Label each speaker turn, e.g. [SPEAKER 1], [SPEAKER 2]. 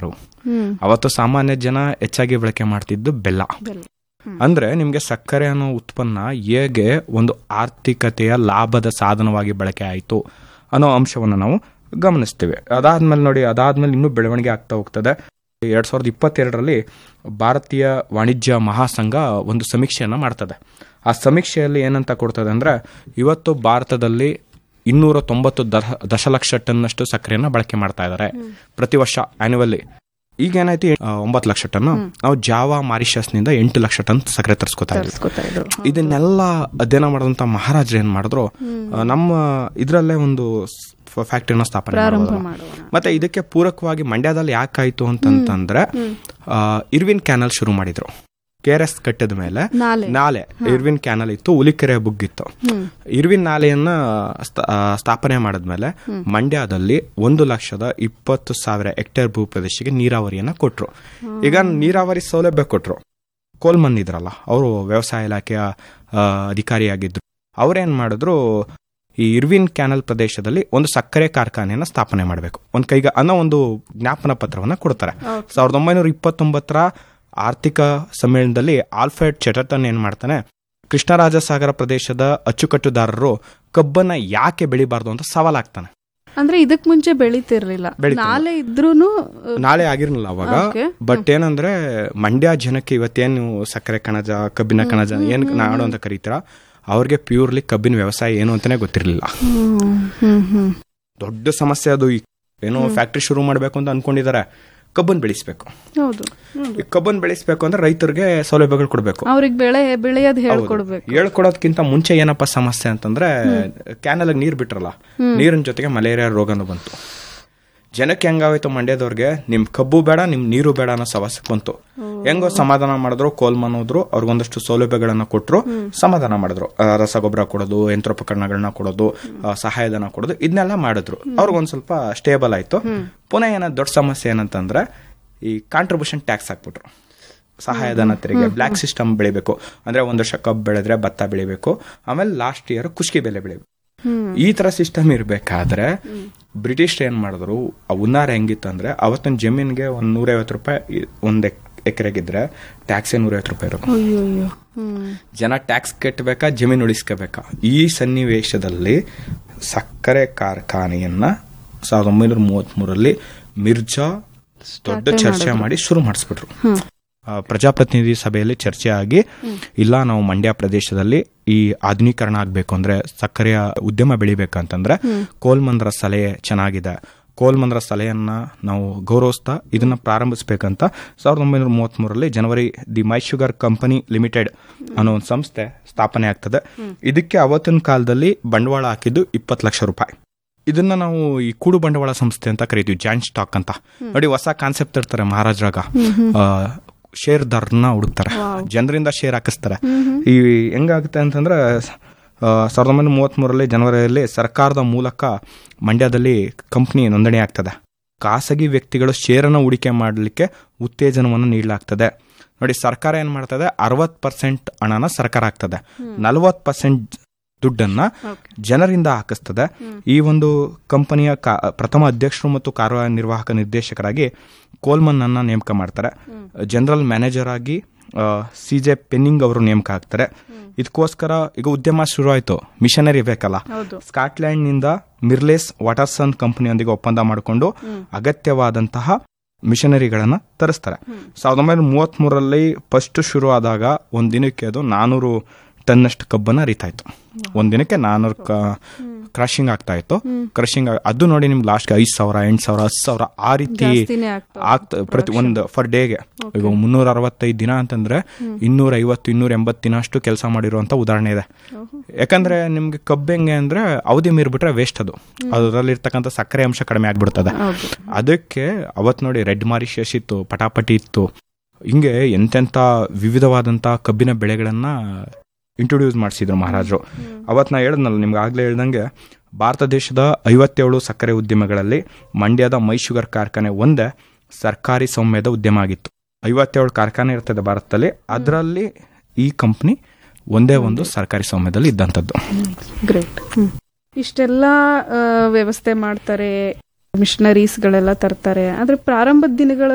[SPEAKER 1] Sugar
[SPEAKER 2] ಹ್ಮ್
[SPEAKER 1] ಅವತ್ತು ಸಾಮಾನ್ಯ ಜನ ಹೆಚ್ಚಾಗಿ ಬಳಕೆ ಮಾಡ್ತಿದ್ದು ಬೆಲ್ಲ
[SPEAKER 2] ಬೆಲ್ಲ.
[SPEAKER 1] ಅಂದ್ರೆ ನಿಮ್ಗೆ ಸಕ್ಕರೆ ಅನ್ನೋ ಉತ್ಪನ್ನ ಹೇಗೆ ಒಂದು ಆರ್ಥಿಕತೆಯ ಲಾಭದ ಸಾಧನವಾಗಿ ಬಳಕೆ ಆಯಿತು ಅನ್ನೋ ಅಂಶವನ್ನು ನಾವು ಗಮನಿಸ್ತೀವಿ ಅದಾದ್ಮೇಲೆ ನೋಡಿ ಅದಾದ್ಮೇಲೆ ಇನ್ನೂ ಬೆಳವಣಿಗೆ ಆಗ್ತಾ ಹೋಗ್ತದೆ ಎರಡ್ ಸಾವಿರದ ಇಪ್ಪತ್ತೆರಡರಲ್ಲಿ ಭಾರತೀಯ ವಾಣಿಜ್ಯ ಮಹಾಸಂಘ ಒಂದು ಸಮೀಕ್ಷೆಯನ್ನ ಮಾಡ್ತದೆ ಆ ಸಮೀಕ್ಷೆಯಲ್ಲಿ ಏನಂತ ಕೊಡ್ತದೆ ಅಂದ್ರೆ ಇವತ್ತು ಭಾರತದಲ್ಲಿ ಇನ್ನೂರ ತೊಂಬತ್ತು ದ- ದಶಲಕ್ಷ ಟನ್ನಷ್ಟು ಸಕ್ಕರೆಯನ್ನ ಬಳಕೆ ಮಾಡ್ತಾ ಇದ್ದಾರೆ ಪ್ರತಿ ವರ್ಷ ಆನ್ಯುವಲ್ಲಿ ಈಗ ಏನಾಯ್ತು ಆ, ಒಂಬತ್ತು ಲಕ್ಷ ಟನ್ ನಾವು ಜಾವಾ ಮಾರಿಷಸ್ ನಿಂದ ಎಂಟು ಲಕ್ಷ ಟನ್ ಸಕ್ಕರೆ ತರಿಸ್ಕೊತಾ ಇದ್ವಿ
[SPEAKER 2] ತರಿಸ್ಕೊತಾ ಇದ್ರು
[SPEAKER 1] ಇದನ್ನೆಲ್ಲ ಅಧ್ಯಯನ ಮಾಡಿದಂತ ಮಹಾರಾಜರು ಏನ್ ಮಾಡಿದ್ರು ಆ, ನಮ್ಮ ಇದರಲ್ಲೇ ಒಂದು ಫ್ಯಾಕ್ಟರಿನ ಸ್ಥಾಪನೆ
[SPEAKER 2] ಪ್ರಾರಂಭ
[SPEAKER 1] ಮಾಡಿದ್ರು.
[SPEAKER 2] ಮಾಡೋಣ
[SPEAKER 1] ಮತ್ತೆ ಇದಕ್ಕೆ ಪೂರಕವಾಗಿ ಮಂಡ್ಯದಲ್ಲಿ ಯಾಕಾಯ್ತು ಅಂತಂತಂದ್ರೆ ಆ, ಇರ್ವಿನ್ ಕ್ಯಾನಲ್ ಶುರು ಮಾಡಿದ್ರು ಕೆ ಆರ್ ಎಸ್ ಕಟ್ಟಿದ ಮೇಲೆ
[SPEAKER 2] ನಾಲೆ
[SPEAKER 1] ನಾಲೆ ಇರ್ವಿನ್ ಕ್ಯಾನಲ್ ಇತ್ತು ಉಲಿಕೆರೆ ಬುಗ್ಗಿತ್ತು
[SPEAKER 2] ಹ್ಮ್
[SPEAKER 1] ಇರ್ವಿನ್ ನಾಲೆಯನ್ನ ಸ್ಥ- ಆ, ಸ್ಥಾಪನೆ ಮಾಡಿದ್ಮೇಲೆ ಮಂಡ್ಯದಲ್ಲಿ ಒಂದು ಲಕ್ಷದ ಇಪ್ಪತ್ತು ಸಾವಿರ ಹೆಕ್ಟೇರ್ ಭೂ ಪ್ರದೇಶಕ್ಕೆ ನೀರಾವರಿಯನ್ನ ಕೊಟ್ರು ಈಗ ನೀರಾವರಿ ಸೌಲಭ್ಯ ಕೊಟ್ರು ಕೋಲ್ಮನ್ ಇದ್ರಲ್ಲ ಅವರು ವ್ಯವಸಾಯ ಇಲಾಖೆಯ ಆ, ಅಧಿಕಾರಿಯಾಗಿದ್ರು ಅವ್ರೇನ್ ಮಾಡಿದ್ರು ಈ ಇರ್ವಿನ್ ಕ್ಯಾನಲ್ ಪ್ರದೇಶದಲ್ಲಿ ಒಂದು ಸಕ್ಕರೆ ಕಾರ್ಖಾನೆಯನ್ನ ಸ್ಥಾಪನೆ ಮಾಡಬೇಕು ಒಂದ್ ಕೈಗ ಅನ್ನೋ ಒಂದು ಜ್ಞಾಪನ ಪತ್ರವನ್ನ ಕೊಡ್ತಾರೆ ಸಾವಿರದ ಒಂಬೈನೂರ ಇಪ್ಪತ್ತೊಂಬತ್ತರ ಆರ್ಥಿಕ ಸಮ್ಮೇಳನದಲ್ಲಿ ಆಲ್ಫ್ರೆಡ್ ಚೆಟರ್ಟನ್ ಏನ್ ಮಾಡ್ತಾನೆ ಕೃಷ್ಣರಾಜಸಾಗರ ಪ್ರದೇಶದ ಅಚ್ಚುಕಟ್ಟುದಾರರು ಕಬ್ಬನ್ನ ಯಾಕೆ ಬೆಳಿಬಾರ್ದು ಅಂತ ಸವಾಲಾಗ್ತಾನೆ
[SPEAKER 2] ಅಂದ್ರೆ ಇದಕ್ ಮುಂಚೆ ಬೆಳಿತಿರ್ಲಿಲ್ಲ
[SPEAKER 1] ಬೆಳಿತಿರ್ಲಿಲ್ಲ.
[SPEAKER 2] ನಾಲೆ ಇದ್ರೂನು
[SPEAKER 1] ನಾಳೆ ಆಗಿರ್ಲಿಲ್ಲ ಅವಾಗ
[SPEAKER 2] Okay.
[SPEAKER 1] ಬಟ್ ಏನಂದ್ರೆ ಮಂಡ್ಯ ಜನಕ್ಕೆ ಇವತ್ತೇನು ಸಕ್ಕರೆ ಕಣಜ ಕಬ್ಬಿನ ಕಣಜ ಏನ್ ನಾಡು ಅಂತ ಕರೀತೀರಾ ಅವ್ರಿಗೆ ಪ್ಯೂರ್ಲಿ ಕಬ್ಬಿನ ವ್ಯವಸಾಯ ಏನು ಅಂತಾನೆ ಗೊತ್ತಿರಲಿಲ್ಲ
[SPEAKER 2] ಹ್ಮ್ ಹ್ಮ್ ಹ್ಮ್
[SPEAKER 1] ದೊಡ್ಡ ಸಮಸ್ಯೆ ಅದು ಈ ಏನೋ ಫ್ಯಾಕ್ಟ್ರಿ ಶುರು ಮಾಡಬೇಕು ಅಂತ ಅನ್ಕೊಂಡಿದ್ದಾರೆ ಕಬ್ಬನ್ ಬೆಳೆಸ್ಬೇಕು
[SPEAKER 2] ಹೌದು
[SPEAKER 1] ಈ ಕಬ್ಬನ್ ಬೆಳೆಸ್ಬೇಕು ಅಂದ್ರೆ ರೈತರಿಗೆ ಸೌಲಭ್ಯಗಳು ಕೊಡಬೇಕು
[SPEAKER 2] ಅವ್ರಿಗೆ ಬೆಳೆ ಬೆಳೆಯೋದ್ ಹೇಳ್ಕೊಡ್ಬೇಕು
[SPEAKER 1] ಹೇಳ್ಕೊಡೋದಕ್ಕಿಂತ ಮುಂಚೆ ಏನಪ್ಪ ಸಮಸ್ಯೆ ಅಂತಂದ್ರೆ ಕ್ಯಾನಲ್ ನೀರ್ ಬಿಟ್ರಲ್ಲ ನೀರಿನ ಜೊತೆಗೆ ಮಲೇರಿಯಾ ರೋಗನು ಬಂತು ಜನಕ್ಕೆ ಹೆಂಗಾಗೋಯ್ತು ಮಂಡ್ಯದವ್ರಿಗೆ ನಿಮ್ ಕಬ್ಬು ಬೇಡ ನಿಮ್ ನೀರು ಬೇಡ ಅನ್ನೋ ಸಮಸ್ಯೆ ಬಂತು ಹೆಂಗೋ ಸಮಾಧಾನ ಮಾಡಿದ್ರು ಕೋಲ್ಮನ್ ಹೋದ್ರು ಅವ್ರಿಗೊಂದಷ್ಟು ಸೌಲಭ್ಯಗಳನ್ನ ಕೊಟ್ರು ಸಮಾಧಾನ ಮಾಡಿದ್ರು ಆ, ರಸಗೊಬ್ಬರ ಕೊಡೋದು ಯಂತ್ರೋಪಕರಣಗಳನ್ನ ಕೊಡೋದು ಆ, ಸಹಾಯಧನ ಕೊಡೋದು ಇದನ್ನೆಲ್ಲ ಮಾಡಿದ್ರು ಅವ್ರಿಗೊಂದ್ ಸ್ವಲ್ಪ ಸ್ಟೇಬಲ್ ಆಯ್ತು ಪುನಃ ಏನ ದೊಡ್ಡ ಸಮಸ್ಯೆ ಏನಂತಂದ್ರೆ ಈ ಕಾಂಟ್ರಿಬ್ಯೂಷನ್ ಟ್ಯಾಕ್ಸ್ ಹಾಕ್ಬಿಟ್ರು ಸಹಾಯಧನ ತೆರಿಗೆ ಬ್ಲ್ಯಾಕ್ ಸಿಸ್ಟಮ್ ಬೆಳಿಬೇಕು ಅಂದ್ರೆ ಒಂದು ವರ್ಷ ಕಬ್ಬು ಬೆಳೆದ್ರೆ ಭತ್ತ ಬೆಳಿಬೇಕು ಆಮೇಲೆ ಲಾಸ್ಟ್ ಇಯರ್ ಕುಷ್ಕಿ ಬೆಲೆ ಬೆಳಿಬೇಕು ಈ ತರ ಸಿಸ್ಟಮ್ ಇರ್ಬೇಕಾದ್ರೆ ಬ್ರಿಟಿಷ್ ಏನ್ ಮಾಡಿದ್ರು ಆ ಉನ್ನಾರ ಹೆಂಗಿತ್ತು ಅಂದ್ರೆ ಅವತ್ತಿನ ಜಮೀನ್ಗೆ ಒಂದ್ ನೂರೈವತ್ತು ರೂಪಾಯಿ ಇ- ಒಂದ್ ಎಕರೆಗಿದ್ರೆ ಟ್ಯಾಕ್ಸೇ ನೂರೈವತ್ತು ರೂಪಾಯಿ ಇರೋದು
[SPEAKER 2] ಅಯ್ಯೋ ಅಯ್ಯೋ ಹ್ಮ್
[SPEAKER 1] ಜನ ಟ್ಯಾಕ್ಸ್ ಕಟ್ಟಬೇಕಾ ಜಮೀನು ಉಳಿಸ್ಕೋಬೇಕಾ ಈ ಸನ್ನಿವೇಶದಲ್ಲಿ ಸಕ್ಕರೆ ಕಾರ್ಖಾನೆಯನ್ನ ಸಾವಿರದ ಒಂಬೈನೂರ ಮೂವತ್ತ್ ಮೂರಲ್ಲಿ ಮಿರ್ಜಾ ದೊಡ್ಡ ಚರ್ಚೆ ಮಾಡಿ ಶುರು ಮಾಡಿಸ್ಬಿಟ್ರು ಆ, ಪ್ರಜಾಪ್ರತಿನಿಧಿ ಸಭೆಯಲ್ಲಿ ಚರ್ಚೆ ಆಗಿ ಇಲ್ಲ ನಾವು ಮಂಡ್ಯ ಪ್ರದೇಶದಲ್ಲಿ ಈ ಆಧುನೀಕರಣ ಆಗ್ಬೇಕು ಅಂದ್ರೆ ಸಕ್ಕರೆಯ ಉದ್ಯಮ ಬೆಳಿಬೇಕಂತಂದ್ರೆ ಕೋಲ್ಮಂದ್ರ ಸಲಹೆ ಚೆನ್ನಾಗಿದೆ ಕೋಲ್ಮಂದ್ರ ಸಲಹೆಯನ್ನ ನಾವು ಗೌರವಿಸ್ತಾ ಇದನ್ನ ಪ್ರಾರಂಭಿಸಬೇಕಂತ ಸಾವಿರದ ಒಂಬೈನೂರ ಮೂವತ್ತ್ ಮೂರರಲ್ಲಿ ಜನವರಿ the my sugar company limited ಅನ್ನೋ ಒಂದು ಸಂಸ್ಥೆ ಸ್ಥಾಪನೆ ಆಗ್ತದೆ ಇದಕ್ಕೆ ಅವತ್ತಿನ ಕಾಲದಲ್ಲಿ ಬಂಡವಾಳ ಹಾಕಿದ್ದು ಇಪ್ಪತ್ತು ಲಕ್ಷ ರೂಪಾಯಿ ಇದನ್ನ ನಾವು ಈ ಕೂಡು ಬಂಡವಾಳ ಸಂಸ್ಥೆ ಅಂತ ಕರಿತೀವಿ ಜಾಯಿಂಟ್ ಸ್ಟಾಕ್ ಅಂತ ನೋಡಿ ಹೊಸ ಕಾನ್ಸೆಪ್ಟ್ ಇರ್ತಾರೆ ಮಹಾರಾಜ್ರಾಗ ಶೇರ್ದಾರನ್ನ ಹುಡುಕ್ತಾರೆ ಜನರಿಂದ ಶೇರ್ ಹಾಕಿಸ್ತಾರೆ ಈ ಹೆಂಗಾಗುತ್ತೆ ಅಂತಂದ್ರೆ ಆ, ಸಾವಿರದ ಒಂಬೈನೂರ ಮೂವತ್ತ್ಮೂರರಲ್ಲಿ ಜನವರಿಯಲ್ಲಿ ಸರ್ಕಾರದ ಮೂಲಕ ಮಂಡ್ಯದಲ್ಲಿ ಕಂಪ್ನಿ ನೋಂದಣಿ ಆಗ್ತದೆ ಖಾಸಗಿ ವ್ಯಕ್ತಿಗಳು ಶೇರನ್ನು ಹೂಡಿಕೆ ಮಾಡಲಿಕ್ಕೆ ಉತ್ತೇಜನವನ್ನು ನೀಡಲಾಗ್ತದೆ ನೋಡಿ ಸರ್ಕಾರ ಏನ್ ಮಾಡ್ತದೆ ಅರವತ್ ಪರ್ಸೆಂಟ್ ಹಣನ ಸರ್ಕಾರ ಹಾಕ್ತದೆ ನಲವತ್ ಪರ್ಸೆಂಟ್ ದುಡ್ಡನ್ನ ಜನರಿಂದ ಹಾಕಿಸ್ತದೆ ಈ ಒಂದು ಕಂಪನಿಯ ಕಾ- ಪ್ರಥಮ ಅಧ್ಯಕ್ಷರು ಮತ್ತು ಕಾರ್ಯನಿರ್ವಾಹಕ ನಿರ್ದೇಶಕರಾಗಿ ಕೋಲ್ಮನ್ ಅನ್ನ ನೇಮಕ ಮಾಡ್ತಾರೆ ಜನರಲ್ ಮ್ಯಾನೇಜರ್ ಆಗಿ ಸಿ ಜೆ ಪೆನ್ನಿಂಗ್ ಅವರು ನೇಮಕ ಆಗ್ತಾರೆ ಇದಕ್ಕೋಸ್ಕರ ಈಗ ಉದ್ಯಮ ಶುರು ಆಯ್ತು ಮಿಷನರಿ ಬೇಕಲ್ಲ
[SPEAKER 2] ಹೌದು
[SPEAKER 1] ಸ್ಕಾಟ್ಲೆಂಡ್ ನಿಂದ ಮಿರ್ಲೇಸ್ ವಾಟರ್ಸನ್ ಕಂಪನಿಯೊಂದಿಗೆ ಒಪ್ಪಂದ ಮಾಡಿಕೊಂಡು ಅಗತ್ಯವಾದಂತಹ ಮಿಷನರಿಗಳನ್ನ ತರಿಸ್ತಾರೆ ಸಾವಿರದ ಒಂಬೈನೂರ ಮೂವತ್ತ್ ಮೂರರಲ್ಲಿ ಫಸ್ಟ್ ಶುರು ಆದಾಗ ಒಂದ್ ದಿನಕ್ಕೆ ಅದು ನಾನೂರು ಟನ್ನಷ್ಟು ಕಬ್ಬನ್ನ ಅರಿತಾಯ್ತು ಒಂದ್ ದಿನಕ್ಕೆ ನಾನೂರು ಕ್ರಶಿಂಗ್ ಆಗ್ತಾ ಇತ್ತು ಕ್ರಶಿಂಗ್ ಅದು ನೋಡಿ ನಿಮ್ಗೆ ಲಾಸ್ಟ್ ಐದ್ ಸಾವಿರ ಎಂಟ್ ಸಾವಿರ ಹತ್ತು ಸಾವಿರ ಆ ರೀತಿ
[SPEAKER 2] ಜಾಸ್ತಿನೇ ಆಗ್ತಾ
[SPEAKER 1] ಆಗ್ತ ಪ್ರತಿ ಒಂದು ಫರ್ ಡೇಗೆ ಈಗ ಮುನ್ನೂರ ಅರವತ್ತೈದು ದಿನ ಅಂತಂದ್ರೆ ಇನ್ನೂರ ಐವತ್ತು ಇನ್ನೂರ ಎಂಬತ್ತು ದಿನ ಅಷ್ಟು ಕೆಲಸ ಮಾಡಿರುವಂತ ಉದಾಹರಣೆ ಇದೆ ಯಾಕಂದ್ರೆ ನಿಮ್ಗೆ ಕಬ್ಬು ಹೆಂಗೆ ಅಂದ್ರೆ ಅವಧಿ ಮೀರ್ಬಿಟ್ರೆ ವೇಸ್ಟ್ ಅದು ಅದರಲ್ಲಿರ್ತಕ್ಕಂಥ ಸಕ್ಕರೆ ಅಂಶ ಕಡಿಮೆ ಆಗ್ಬಿಡ್ತದೆ
[SPEAKER 2] ಹೌದು
[SPEAKER 1] ಅದಕ್ಕೆ ಅವತ್ ನೋಡಿ ರೆಡ್ ಮಾರಿಷಸ್ ಇತ್ತು ಪಟಾಪಟಿ ಇತ್ತು ಹಿಂಗೆ ಎಂತೆಂತ ವಿವಿಧವಾದಂತ ಕಬ್ಬಿನ ಬೆಳೆಗಳನ್ನ ಇಂಟ್ರೊಡ್ಯೂಸ್ ಮಾಡಿಸಿದ್ರು ಮಹಾರಾಜರು ಅವತ್ ನಾ ಹೇಳಿದ್ನಲ್ಲ ನಿಮ್ಗೆ ಆಗ್ಲೇ ಹೇಳ್ದಂಗೆ ಭಾರತ ದೇಶದ ಐವತ್ತೇಳು ಸಕ್ಕರೆ ಉದ್ಯಮಗಳಲ್ಲಿ ಮಂಡ್ಯದ ಮೈ ಶುಗರ್ ಕಾರ್ಖಾನೆ ಒಂದೇ ಸರ್ಕಾರಿ ಸೌಮ್ಯದ ಉದ್ಯಮ ಆಗಿತ್ತು ಐವತ್ತೇಳು ಕಾರ್ಖಾನೆ ಇರ್ತದೆ ಭಾರತದಲ್ಲಿ ಅದರಲ್ಲಿ ಈ ಕಂಪ್ನಿ ಒಂದೇ ಒಂದು ಸರ್ಕಾರಿ ಸೌಮ್ಯದಲ್ಲಿ ಇದ್ದಂಥದ್ದು
[SPEAKER 2] ಗ್ರೇಟ್ ಇಷ್ಟೆಲ್ಲ ಆ, ವ್ಯವಸ್ಥೆ ಮಾಡ್ತಾರೆ ಮಿಷನರೀಸ್ಗಳೆಲ್ಲ ತರ್ತಾರೆ ಆದ್ರೆ ಪ್ರಾರಂಭದ ದಿನಗಳ